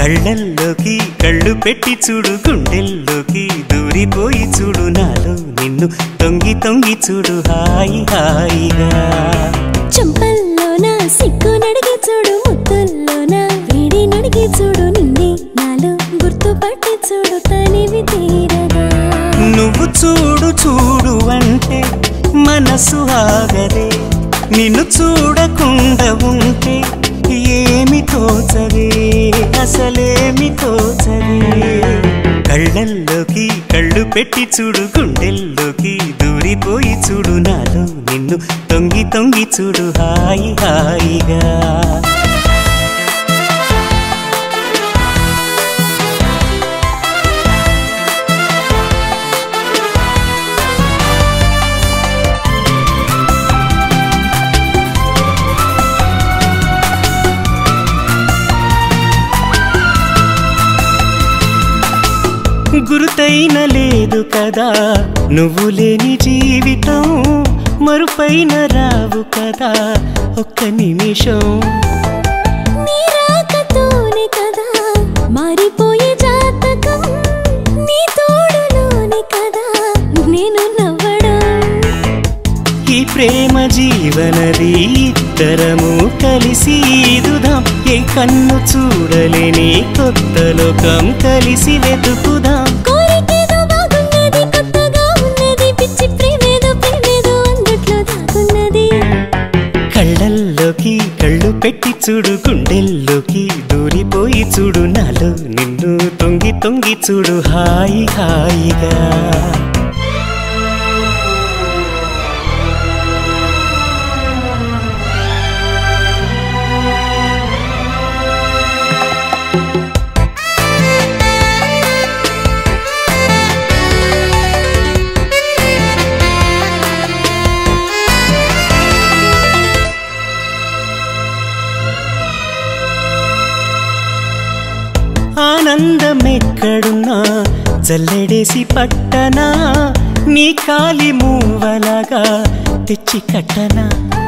కళ్ళల్లోకి కళ్ళు పెట్టి చూడు గుండెల్లోకి దూరిపోయి చూడు నాలో నిన్ను తొంగి తొంగి చూడు హాయి హాయిగా చెంపల్లోన సిగ్గు నడిగి చూడు ముద్దుల్లోన వేడి నడిగి చూడు నిన్నే నాలో గుర్తుపట్టి చూడు తనివి తీరగా నువ్వు చూడు చూడు అంటే మనసు ఆగదే నిన్ను చూడకుండా ఉంటే ఏమి తోచదే అసలేమి తోచదే కళ్ళల్లోకి కళ్ళు పెట్టి చూడు గుండెల్లోకి దూరిపోయి చూడు నాలో నిన్ను తొంగి తొంగి చూడు హాయి హాయిగా గురుతైన లేదు కదా నువ్వు లేని జీవితం మరుపైన రావు కదా ఒక్క నిమిషం నీ రాకతోనే కదా మారిపోయే జాతకం నీ తోడులోనే కదా నేను నవ్వడం ఈ ప్రేమ జీవనది ఇద్దరము కలిసి ఈదుదాం ఏ కన్ను చూడలేని కొత్త లోకం కలిసి వెతుకుదాం కోరికేదో బాగున్నది కొత్తగా ఉన్నది పిచ్చి ప్రేమేదో ప్రేమేదో అందుట్లో దాగున్నది కళ్ళల్లోకి కళ్ళు పెట్టి చూడు గుండెల్లోకి దూరిపోయి చూడు నాలో నిన్ను తొంగి తొంగి చూడు హాయి హాయిగా ఆనందమెక్కడున్నా జల్లెడేసి పట్టనా నీ కాలి మూవలగా తెచ్చి కట్టనా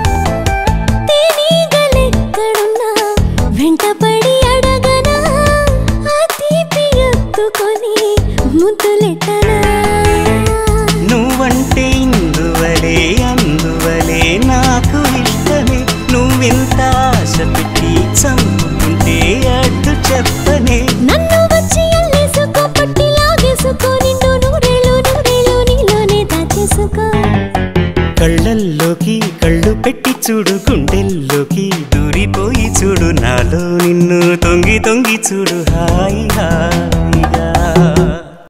తేనీగలెక్కడున్నా వెంటపడి అడగనా ఆ తీపి ఎత్తుకొని ముద్దులెట్టనా నువ్వంటే ఇందువలే అందువలే నాకు ఇష్టమే నువ్వెంత ఆశ పెట్టి చంపుకుంటే అడ్డు చెప్పనే నన్ను వచ్చి అల్లేసుకో పట్టి లాగేసుకో నిండు నూరేళ్ళు నూరేళ్ళు నీలోనే దాచేసుకో కళ్ళల్లోకి కళ్ళు పెట్టి చూడు గుండెల్లోకి దూరిపోయి చూడు నాలో నిన్ను తొంగి తొంగి చూడు హాయి హాయిగా